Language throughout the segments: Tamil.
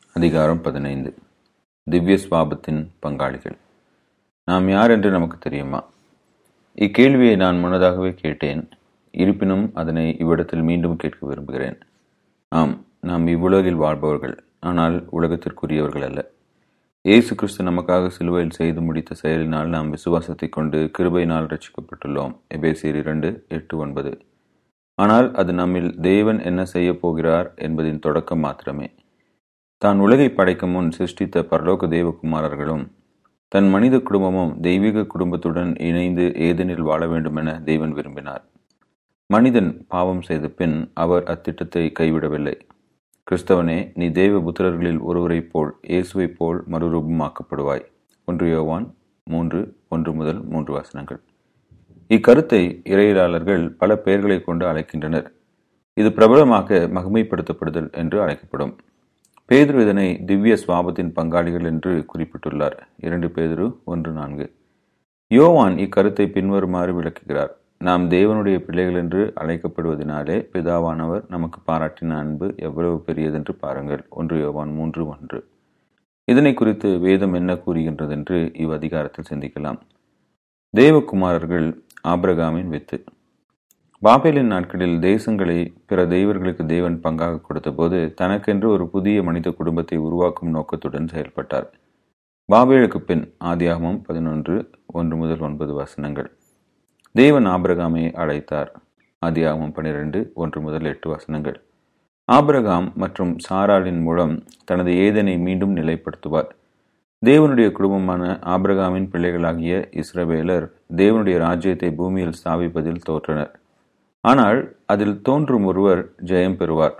அதிகாரம் பதினைந்து திவ்ய சுவாபத்தின் பங்காளிகள் நாம் யார் என்று நமக்கு தெரியுமா இக்கேள்வியை நான் முன்னதாகவே கேட்டேன் இருப்பினும் அதனை இவ்விடத்தில் மீண்டும் கேட்க விரும்புகிறேன் ஆம் நாம் இவ்வுலகில் வாழ்பவர்கள் ஆனால் உலகத்திற்குரியவர்கள் அல்ல இயேசு கிறிஸ்து நமக்காக சிலுவையில் செய்து முடித்த செயலினால் நாம் விசுவாசத்தைக் கொண்டு கிருபையினால் ரட்சிக்கப்பட்டுள்ளோம் எபேசியர் இரண்டு எட்டு ஒன்பது ஆனால் அது நம்மில் தேவன் என்ன செய்யப் போகிறார் என்பதின் தொடக்கம் மாத்திரமே தான் உலகை படைக்கும் முன் சிருஷ்டித்த பரலோக தேவகுமாரர்களும் தன் மனித குடும்பமும் தெய்வீக குடும்பத்துடன் இணைந்து ஏதெனில் வாழ வேண்டுமென தேவன் விரும்பினார் மனிதன் பாவம் செய்த பின் அவர் அத்திட்டத்தை கைவிடவில்லை கிறிஸ்தவனே நீ தேவ புத்திரர்களில் ஒருவரைப் போல் இயேசுவைப் போல் மறுரூபமாக்கப்படுவாய் ஒன்று யோவான் மூன்று ஒன்று முதல் மூன்று வசனங்கள் இக்கருத்தை இறையியலாளர்கள் பல பெயர்களை கொண்டு அழைக்கின்றனர் இது பிரபலமாக மகிமைப்படுத்தப்படுதல் என்று அழைக்கப்படும் பேதுரு இதனை திவ்ய சுவாபத்தின் பங்காளிகள் என்று குறிப்பிட்டுள்ளார் இரண்டு பேதுரு ஒன்று நான்கு யோவான் இக்கருத்தை பின்வருமாறு விளக்குகிறார் நாம் தேவனுடைய பிள்ளைகள் என்று அழைக்கப்படுவதனாலே பிதாவானவர் நமக்கு பாராட்டின அன்பு எவ்வளவு பெரியதென்று பாருங்கள் ஒன்று யோவான் மூன்று ஒன்று இதனை குறித்து வேதம் என்ன கூறுகின்றது என்று இவ் அதிகாரத்தில் சிந்திக்கலாம் தேவகுமாரர்கள் ஆபிரகாமின் வித்து பாபேலின் நாட்களில் தேசங்களை பிற தெய்வர்களுக்கு தேவன் பங்காக கொடுத்தபோது தனக்கென்று ஒரு புதிய மனித குடும்பத்தை உருவாக்கும் நோக்கத்துடன் செயல்பட்டார் பாபேலுக்கு பின் ஆதியாகமம் பதினொன்று ஒன்று முதல் ஒன்பது வசனங்கள் தேவன் ஆபிரகாமை அழைத்தார் ஆதியாகமம் பனிரெண்டு ஒன்று முதல் எட்டு வசனங்கள் ஆபிரகாம் மற்றும் சாராளின் மூலம் தனது ஏதனை மீண்டும் நிலைப்படுத்துவார் தேவனுடைய குடும்பமான ஆபிரகாமின் பிள்ளைகளாகிய இஸ்ரவேலர் தேவனுடைய ராஜ்யத்தை பூமியில் ஸ்தாபிப்பதில் தோற்றனர் ஆனால் அதில் தோன்றும் ஒருவர் ஜெயம் பெறுவார்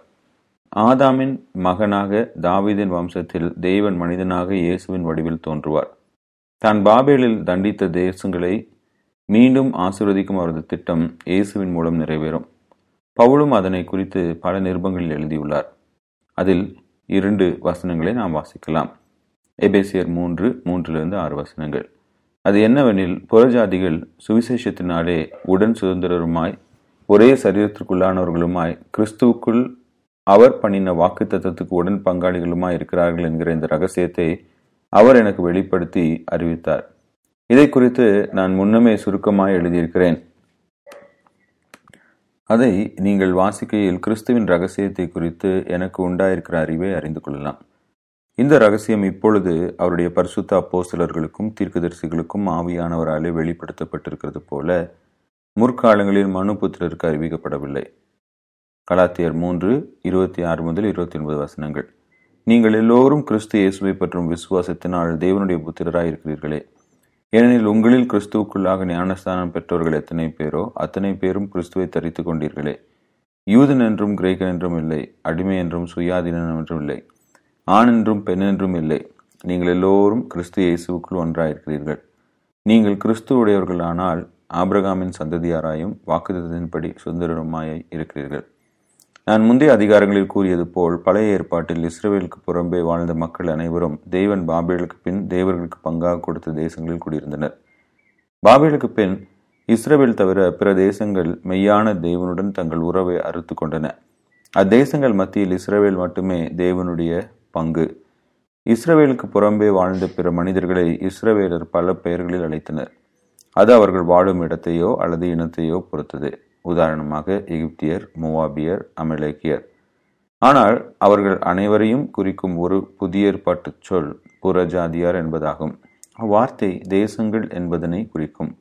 ஆதாமின் மகனாக தாவீதின் வம்சத்தில் தேவன் மனிதனாக இயேசுவின் வடிவில் தோன்றுவார் தான் பாபேலில் தண்டித்த தேசங்களை மீண்டும் ஆசீர்வதிக்கும் அவரது திட்டம் இயேசுவின் மூலம் நிறைவேறும் பவுலும் அதனை குறித்து பல நிருபங்களில் எழுதியுள்ளார் அதில் இரண்டு வசனங்களை நாம் வாசிக்கலாம் எபேசியர் மூன்று மூன்றிலிருந்து ஆறு வசனங்கள் அது என்னவெனில் புறஜாதிகள் சுவிசேஷத்தினாலே உடன் சுதந்திரருமாய் ஒரே சரீரத்திற்குள்ளானவர்களுமாய் கிறிஸ்துவுக்குள் அவர் பண்ணின வாக்கு தத்துவத்துக்கு உடன் பங்காளிகளுமாய் இருக்கிறார்கள் என்கிற இந்த ரகசியத்தை அவர் எனக்கு வெளிப்படுத்தி அறிவித்தார் இதை குறித்து நான் முன்னமே சுருக்கமாய் எழுதியிருக்கிறேன் அதை நீங்கள் வாசிக்கையில் கிறிஸ்துவின் ரகசியத்தை குறித்து எனக்கு உண்டாயிருக்கிற அறிவை அறிந்து கொள்ளலாம் இந்த ரகசியம் இப்பொழுது அவருடைய பரிசுத்த அப்போஸ்தலர்களுக்கும் தீர்க்கதரிசிகளுக்கும் ஆவியானவராலே வெளிப்படுத்தப்பட்டிருக்கிறது போல முற்காலங்களில் மனு புத்திரருக்கு அறிவிக்கப்படவில்லை கலாத்தியர் மூன்று இருபத்தி ஆறு முதல் இருபத்தி ஒன்பது வசனங்கள் நீங்கள் எல்லோரும் கிறிஸ்து இயேசுவை பற்றும் விசுவாசத்தினால் தேவனுடைய புத்திரராய் இருக்கிறீர்களே ஏனெனில் உங்களில் கிறிஸ்துவுக்குள்ளாக ஞானஸ்தானம் பெற்றோர்கள் எத்தனை பேரோ அத்தனை பேரும் கிறிஸ்துவை தரித்து கொண்டீர்களே யூதன் என்றும் கிரேக்கன் என்றும் இல்லை அடிமை என்றும் சுயாதீனம் என்றும் இல்லை ஆண் என்றும் பெண் என்றும் இல்லை நீங்கள் எல்லோரும் கிறிஸ்து இயேசுக்குள் ஒன்றாயிருக்கிறீர்கள் நீங்கள் கிறிஸ்துவுடையவர்களானால் ஆபிரகாமின் சந்ததியாராயும் வாக்குதத்தின்படி சுதந்திரமாய் இருக்கிறீர்கள் நான் முந்தைய அதிகாரங்களில் கூறியது போல் பழைய ஏற்பாட்டில் இஸ்ரேலுக்கு புறம்பே வாழ்ந்த மக்கள் அனைவரும் தேவன் பாபேலுக்கு பின் தேவர்களுக்கு பங்காக கொடுத்த தேசங்களில் குடியிருந்தனர் பாபேலுக்கு பின் இஸ்ரேல் தவிர பிற தேசங்கள் மெய்யான தேவனுடன் தங்கள் உறவை அறுத்து கொண்டன அத்தேசங்கள் மத்தியில் இஸ்ரேல் மட்டுமே தேவனுடைய பங்கு இஸ்ரவேலுக்கு புறம்பே வாழ்ந்த பிற மனிதர்களை இஸ்ரவேலர் பல பெயர்களில் அழைத்தனர் அது அவர்கள் வாழும் இடத்தையோ அல்லது இனத்தையோ பொறுத்தது உதாரணமாக எகிப்தியர் மூவாபியர் அமலேக்கியர் ஆனால் அவர்கள் அனைவரையும் குறிக்கும் ஒரு புதிய ஏற்பாட்டு சொல் புறஜாதியார் என்பதாகும் அவ்வார்த்தை தேசங்கள் என்பதனை குறிக்கும்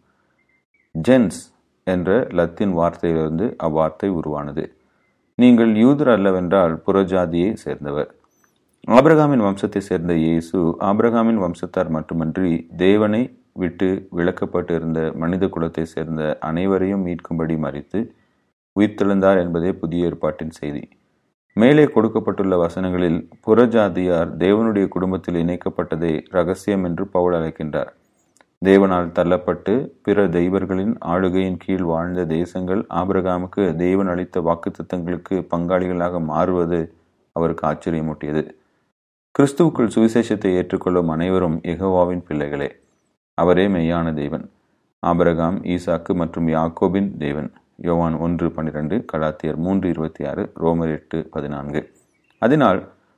ஜென்ஸ் என்ற லத்தின் வார்த்தையிலிருந்து அவ்வார்த்தை உருவானது நீங்கள் யூதர் அல்லவென்றால் புறஜாதியை சேர்ந்தவர் ஆபிரகாமின் வம்சத்தை சேர்ந்த இயேசு ஆபிரகாமின் வம்சத்தார் மட்டுமன்றி தேவனை விட்டு விளக்கப்பட்டு இருந்த மனித குலத்தை சேர்ந்த அனைவரையும் மீட்கும்படி மறித்து உயிர்த்தெழுந்தார் என்பதே புதிய ஏற்பாட்டின் செய்தி மேலே கொடுக்கப்பட்டுள்ள வசனங்களில் புறஜாதியார் தேவனுடைய குடும்பத்தில் இணைக்கப்பட்டதை ரகசியம் என்று பவுல் அழைக்கின்றார் தேவனால் தள்ளப்பட்டு பிற தெய்வர்களின் ஆளுகையின் கீழ் வாழ்ந்த தேசங்கள் ஆபிரகாமுக்கு தேவன் அளித்த வாக்குத்தத்தங்களுக்கு பங்காளிகளாக மாறுவது அவருக்கு ஆச்சரியமூட்டியது கிறிஸ்துவுக்குள் சுவிசேஷத்தை ஏற்றுக்கொள்ளும் அனைவரும் எகோவாவின் பிள்ளைகளே அவரே மெய்யான தேவன் ஆபரகாம் ஈசாக்கு மற்றும் யாக்கோபின் தேவன் யோவான் ஒன்று பன்னிரண்டு கலாத்தியர் மூன்று இருபத்தி ஆறு ரோமர் எட்டு பதினான்கு அதனால்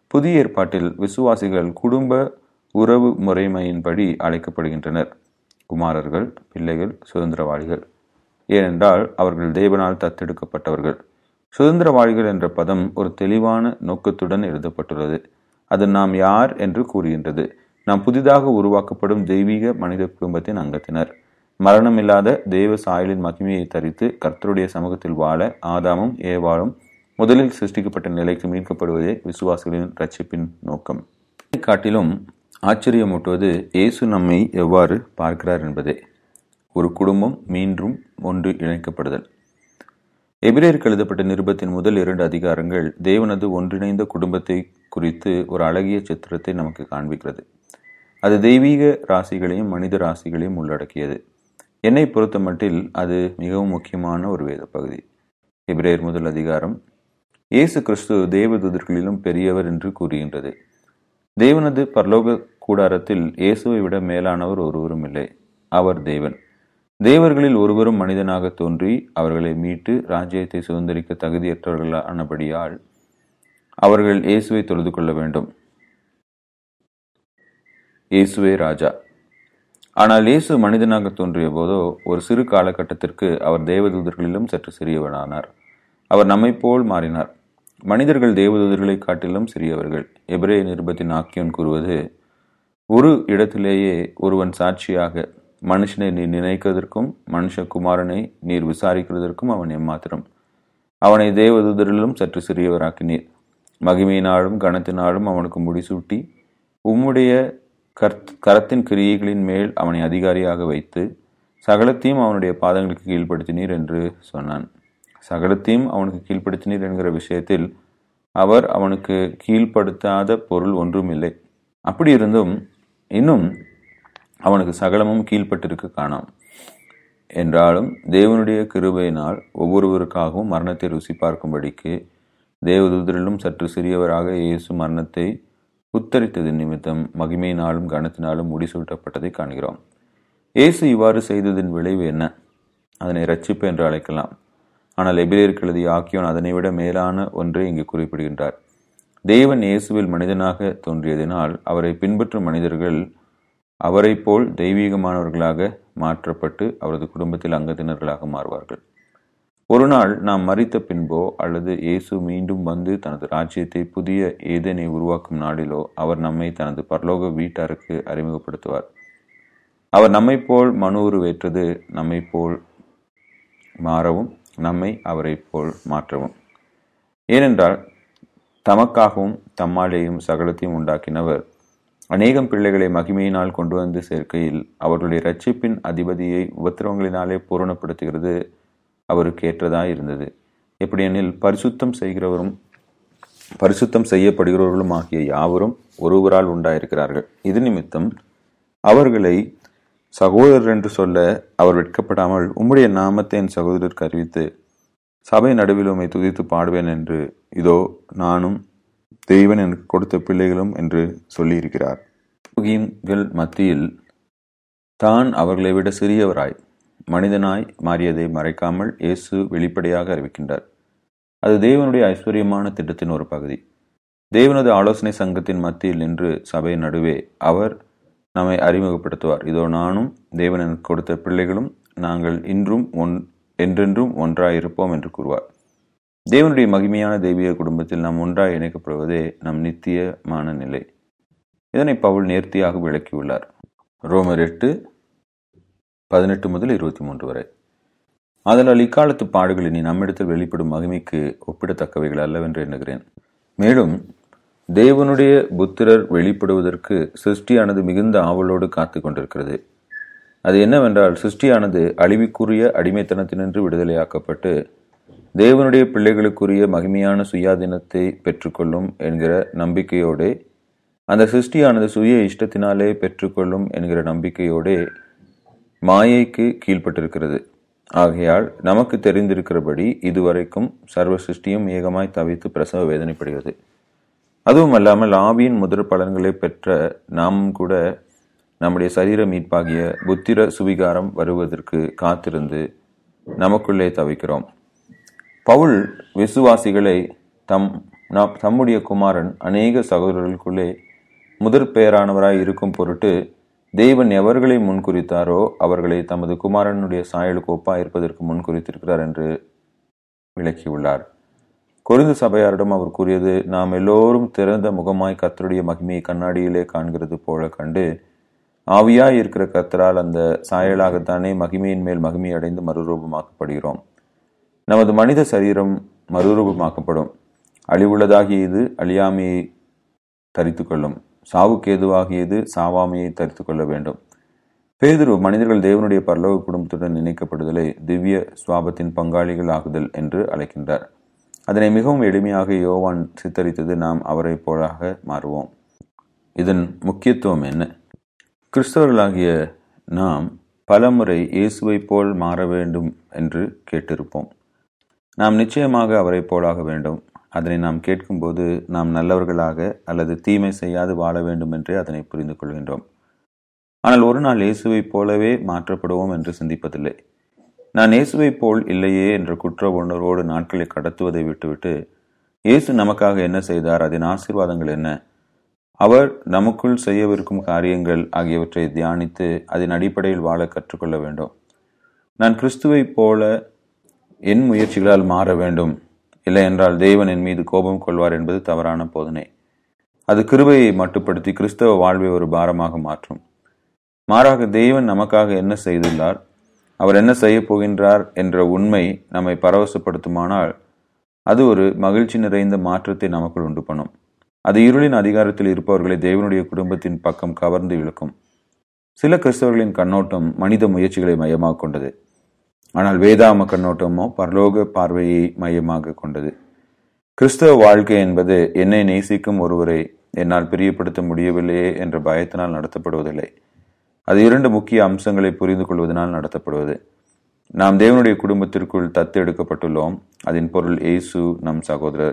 புதிய ஏற்பாட்டில் விசுவாசிகள் குடும்ப உறவு முறைமையின்படி அழைக்கப்படுகின்றனர் குமாரர்கள் பிள்ளைகள் சுதந்திரவாளிகள் ஏனென்றால் அவர்கள் தேவனால் தத்தெடுக்கப்பட்டவர்கள் சுதந்திரவாளிகள் என்ற பதம் ஒரு தெளிவான நோக்கத்துடன் எழுதப்பட்டுள்ளது அது நாம் யார் என்று கூறுகின்றது நாம் புதிதாக உருவாக்கப்படும் தெய்வீக மனித குடும்பத்தின் அங்கத்தினர் மரணமில்லாத தேவ சாயலின் மகிமையை தரித்து கர்த்தருடைய சமூகத்தில் வாழ ஆதாமும் ஏவாளும் முதலில் சிருஷ்டிக்கப்பட்ட நிலைக்கு மீட்கப்படுவதே விசுவாசிகளின் ரட்சிப்பின் நோக்கம் காட்டிலும் ஆச்சரியமூட்டுவது இயேசு நம்மை எவ்வாறு பார்க்கிறார் என்பதே ஒரு குடும்பம் மீண்டும் ஒன்று இணைக்கப்படுதல் எபிரேருக்கு எழுதப்பட்ட நிருபத்தின் முதல் இரண்டு அதிகாரங்கள் தேவனது ஒன்றிணைந்த குடும்பத்தை குறித்து ஒரு அழகிய சித்திரத்தை நமக்கு காண்பிக்கிறது அது தெய்வீக ராசிகளையும் மனித ராசிகளையும் உள்ளடக்கியது என்னை பொறுத்த மட்டில் அது மிகவும் முக்கியமான ஒரு வேத பகுதி எபிரேயர் முதல் அதிகாரம் இயேசு கிறிஸ்து தேவதூதர்களிலும் பெரியவர் என்று கூறுகின்றது தேவனது பரலோக கூடாரத்தில் இயேசுவை விட மேலானவர் ஒருவரும் இல்லை அவர் தேவன் தேவர்களில் ஒருவரும் மனிதனாக தோன்றி அவர்களை மீட்டு ராஜ்யத்தை சுதந்திரிக்க தகுதியற்றவர்களானபடியால் அவர்கள் இயேசுவை தொழுது கொள்ள வேண்டும் இயேசுவே ராஜா ஆனால் இயேசு மனிதனாக தோன்றிய போதோ ஒரு சிறு காலகட்டத்திற்கு அவர் தேவதூதர்களிலும் சற்று சிறியவனானார் அவர் நம்மை போல் மாறினார் மனிதர்கள் தேவதூதர்களை காட்டிலும் சிறியவர்கள் எபிரே நிருபத்தின் ஆக்கியோன் கூறுவது ஒரு இடத்திலேயே ஒருவன் சாட்சியாக மனுஷனை நீர் நினைக்கிறதற்கும் மனுஷகுமாரனை நீர் விசாரிக்கிறதற்கும் அவன் எம்மாத்திரம் அவனை தேவதூதரிலும் சற்று சிறியவராக்கினீர் மகிமையினாலும் கனத்தினாலும் அவனுக்கு முடிசூட்டி உம்முடைய கர்த் கரத்தின் கிரியைகளின் மேல் அவனை அதிகாரியாக வைத்து சகலத்தையும் அவனுடைய பாதங்களுக்கு கீழ்ப்படுத்தினீர் என்று சொன்னான் சகலத்தையும் அவனுக்கு கீழ்ப்படுத்தினீர் என்கிற விஷயத்தில் அவர் அவனுக்கு கீழ்ப்படுத்தாத பொருள் ஒன்றும் இல்லை அப்படி இருந்தும் இன்னும் அவனுக்கு சகலமும் கீழ்ப்பட்டிருக்க காணாம் என்றாலும் தேவனுடைய கிருபையினால் ஒவ்வொருவருக்காகவும் மரணத்தை ருசி பார்க்கும்படிக்கு தேவதூதரிலும் சற்று சிறியவராக இயேசு மரணத்தை உத்தரித்தது நிமித்தம் மகிமையினாலும் கனத்தினாலும் முடிசூட்டப்பட்டதை காண்கிறோம் இயேசு இவ்வாறு செய்ததின் விளைவு என்ன அதனை ரட்சிப்பு என்று அழைக்கலாம் ஆனால் எபிரேருக்கு எழுதிய ஆக்கியோன் அதனை விட மேலான ஒன்றை இங்கு குறிப்பிடுகின்றார் தேவன் இயேசுவில் மனிதனாக தோன்றியதினால் அவரை பின்பற்றும் மனிதர்கள் அவரை போல் தெய்வீகமானவர்களாக மாற்றப்பட்டு அவரது குடும்பத்தில் அங்கத்தினர்களாக மாறுவார்கள் ஒரு நாள் நாம் மறித்த பின்போ அல்லது இயேசு மீண்டும் வந்து தனது ராஜ்யத்தை புதிய ஏதனை உருவாக்கும் நாளிலோ அவர் நம்மை தனது பரலோக வீட்டாருக்கு அறிமுகப்படுத்துவார் அவர் நம்மை போல் மனு உருவேற்றது நம்மை போல் மாறவும் நம்மை அவரை போல் மாற்றவும் ஏனென்றால் தமக்காகவும் தம்மாலேயும் சகலத்தையும் உண்டாக்கினவர் அநேகம் பிள்ளைகளை மகிமையினால் கொண்டு வந்து சேர்க்கையில் அவர்களுடைய ரட்சிப்பின் அதிபதியை உபத்திரவங்களினாலே பூரணப்படுத்துகிறது அவருக்கு ஏற்றதாய் இருந்தது எப்படியெனில் பரிசுத்தம் செய்கிறவரும் பரிசுத்தம் செய்யப்படுகிறவர்களும் ஆகிய யாவரும் ஒருவரால் உண்டாயிருக்கிறார்கள் இது நிமித்தம் அவர்களை சகோதரர் என்று சொல்ல அவர் வெட்கப்படாமல் உம்முடைய நாமத்தை என் சகோதரருக்கு அறிவித்து சபை நடுவில் உம்மை துதித்து பாடுவேன் என்று இதோ நானும் தெய்வன் எனக்கு கொடுத்த பிள்ளைகளும் என்று சொல்லியிருக்கிறார் கள் மத்தியில் தான் அவர்களை விட சிறியவராய் மனிதனாய் மாறியதை மறைக்காமல் இயேசு வெளிப்படையாக அறிவிக்கின்றார் அது தேவனுடைய ஐஸ்வர்யமான திட்டத்தின் ஒரு பகுதி தேவனது ஆலோசனை சங்கத்தின் மத்தியில் நின்று சபை நடுவே அவர் நம்மை அறிமுகப்படுத்துவார் இதோ நானும் தேவன் எனக்கு கொடுத்த பிள்ளைகளும் நாங்கள் இன்றும் ஒன் என்றென்றும் ஒன்றாய் இருப்போம் என்று கூறுவார் தேவனுடைய மகிமையான தெய்வீக குடும்பத்தில் நாம் ஒன்றாய் இணைக்கப்படுவதே நம் நித்தியமான நிலை இதனை பவுல் நேர்த்தியாக விளக்கியுள்ளார் ரோமர் எட்டு பதினெட்டு முதல் இருபத்தி மூன்று வரை ஆதலால் இக்காலத்து பாடுகள் இனி நம்மிடத்தில் வெளிப்படும் மகிமைக்கு ஒப்பிடத்தக்கவைகள் அல்லவென்று எண்ணுகிறேன் மேலும் தேவனுடைய புத்திரர் வெளிப்படுவதற்கு சிருஷ்டியானது மிகுந்த ஆவலோடு காத்து கொண்டிருக்கிறது அது என்னவென்றால் சிருஷ்டியானது அழிவுக்குரிய அடிமைத்தனத்தினின்று விடுதலையாக்கப்பட்டு தேவனுடைய பிள்ளைகளுக்குரிய மகிமையான சுயாதீனத்தை பெற்றுக்கொள்ளும் என்கிற நம்பிக்கையோடே அந்த சிருஷ்டியானது சுய இஷ்டத்தினாலே பெற்றுக்கொள்ளும் என்கிற நம்பிக்கையோடே மாயைக்கு கீழ்ப்பட்டிருக்கிறது ஆகையால் நமக்கு தெரிந்திருக்கிறபடி இதுவரைக்கும் சர்வ சிருஷ்டியும் ஏகமாய் தவித்து பிரசவ வேதனைப்படுகிறது அதுவும் அல்லாமல் ஆவியின் முதற் பலன்களை பெற்ற நாமும் கூட நம்முடைய சரீர மீட்பாகிய புத்திர சுவிகாரம் வருவதற்கு காத்திருந்து நமக்குள்ளே தவிக்கிறோம் பவுல் விசுவாசிகளை தம் நாம் தம்முடைய குமாரன் அநேக சகோதரர்களுக்குள்ளே முதற் பெயரானவராய் இருக்கும் பொருட்டு தேவன் எவர்களை முன்குறித்தாரோ அவர்களை தமது குமாரனுடைய சாயலுக்கு ஒப்பா இருப்பதற்கு முன்குறித்திருக்கிறார் என்று விளக்கியுள்ளார் கொரிந்து சபையாரிடம் அவர் கூறியது நாம் எல்லோரும் திறந்த முகமாய் கர்த்தருடைய மகிமையை கண்ணாடியிலே காண்கிறது போல கண்டு ஆவியாய் இருக்கிற கர்த்தரால் அந்த சாயலாகத்தானே மகிமையின் மேல் மகிமை அடைந்து மறுரூபமாக்கப்படுகிறோம் நமது மனித சரீரம் மறுரூபமாக்கப்படும் அழிவுள்ளதாகியது அழியாமையை தரித்து கொள்ளும் சாவுக்கு ஏதுவாகியது சாவாமையை தரித்து கொள்ள வேண்டும் பேதுரு மனிதர்கள் தேவனுடைய பரலோக குடும்பத்துடன் இணைக்கப்படுதலை திவ்ய சுவாபத்தின் பங்காளிகள் ஆகுதல் என்று அழைக்கின்றார் அதனை மிகவும் எளிமையாக யோவான் சித்தரித்தது நாம் அவரை போலாக மாறுவோம் இதன் முக்கியத்துவம் என்ன கிறிஸ்தவர்களாகிய நாம் பலமுறை இயேசுவை போல் மாற வேண்டும் என்று கேட்டிருப்போம் நாம் நிச்சயமாக அவரை போலாக வேண்டும் அதனை நாம் கேட்கும்போது நாம் நல்லவர்களாக அல்லது தீமை செய்யாது வாழ வேண்டும் என்றே அதனை புரிந்து கொள்கின்றோம் ஆனால் ஒரு நாள் இயேசுவைப் போலவே மாற்றப்படுவோம் என்று சிந்திப்பதில்லை நான் இயேசுவைப் போல் இல்லையே என்ற குற்ற உணர்வோடு நாட்களை கடத்துவதை விட்டுவிட்டு இயேசு நமக்காக என்ன செய்தார் அதன் ஆசீர்வாதங்கள் என்ன அவர் நமக்குள் செய்யவிருக்கும் காரியங்கள் ஆகியவற்றை தியானித்து அதன் அடிப்படையில் வாழ கற்றுக்கொள்ள வேண்டும் நான் கிறிஸ்துவைப் போல என் முயற்சிகளால் மாற வேண்டும் இல்லை என்றால் தேவன் என் மீது கோபம் கொள்வார் என்பது தவறான போதனை அது கிருபையை மட்டுப்படுத்தி கிறிஸ்தவ வாழ்வை ஒரு பாரமாக மாற்றும் மாறாக தேவன் நமக்காக என்ன செய்துள்ளார் அவர் என்ன செய்ய போகின்றார் என்ற உண்மை நம்மை பரவசப்படுத்துமானால் அது ஒரு மகிழ்ச்சி நிறைந்த மாற்றத்தை நமக்குள் உண்டு பண்ணும் அது இருளின் அதிகாரத்தில் இருப்பவர்களை தேவனுடைய குடும்பத்தின் பக்கம் கவர்ந்து இழுக்கும் சில கிறிஸ்தவர்களின் கண்ணோட்டம் மனித முயற்சிகளை மையமாக கொண்டது ஆனால் வேதாம கண்ணோட்டமோ பரலோக பார்வையை மையமாக கொண்டது கிறிஸ்தவ வாழ்க்கை என்பது என்னை நேசிக்கும் ஒருவரை என்னால் பிரியப்படுத்த முடியவில்லையே என்ற பயத்தினால் நடத்தப்படுவதில்லை அது இரண்டு முக்கிய அம்சங்களை புரிந்து கொள்வதனால் நடத்தப்படுவது நாம் தேவனுடைய குடும்பத்திற்குள் தத்தெடுக்கப்பட்டுள்ளோம் அதன் பொருள் இயேசு நம் சகோதரர்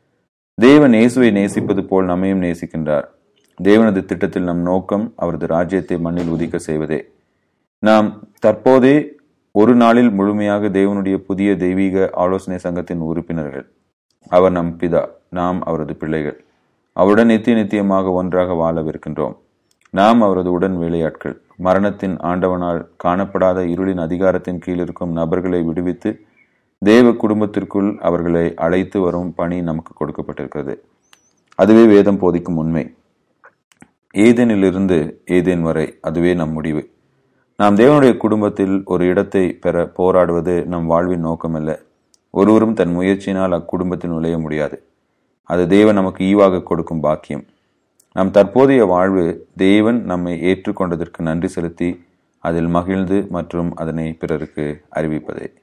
தேவன் இயேசுவை நேசிப்பது போல் நம்மையும் நேசிக்கின்றார் தேவனது திட்டத்தில் நம் நோக்கம் அவரது ராஜ்யத்தை மண்ணில் உதிக்க செய்வதே நாம் தற்போதே ஒரு நாளில் முழுமையாக தேவனுடைய புதிய தெய்வீக ஆலோசனை சங்கத்தின் உறுப்பினர்கள் அவர் நம் பிதா நாம் அவரது பிள்ளைகள் அவருடன் நித்திய நித்தியமாக ஒன்றாக வாழவிருக்கின்றோம் நாம் அவரது உடன் வேலையாட்கள் மரணத்தின் ஆண்டவனால் காணப்படாத இருளின் அதிகாரத்தின் கீழ் இருக்கும் நபர்களை விடுவித்து தேவ குடும்பத்திற்குள் அவர்களை அழைத்து வரும் பணி நமக்கு கொடுக்கப்பட்டிருக்கிறது அதுவே வேதம் போதிக்கும் உண்மை ஏதேனிலிருந்து ஏதேன் வரை அதுவே நம் முடிவு நாம் தேவனுடைய குடும்பத்தில் ஒரு இடத்தை பெற போராடுவது நம் வாழ்வின் நோக்கமல்ல ஒருவரும் தன் முயற்சியினால் அக்குடும்பத்தில் நுழைய முடியாது அது தேவன் நமக்கு ஈவாக கொடுக்கும் பாக்கியம் நம் தற்போதைய வாழ்வு தேவன் நம்மை ஏற்றுக்கொண்டதற்கு நன்றி செலுத்தி அதில் மகிழ்ந்து மற்றும் அதனை பிறருக்கு அறிவிப்பதே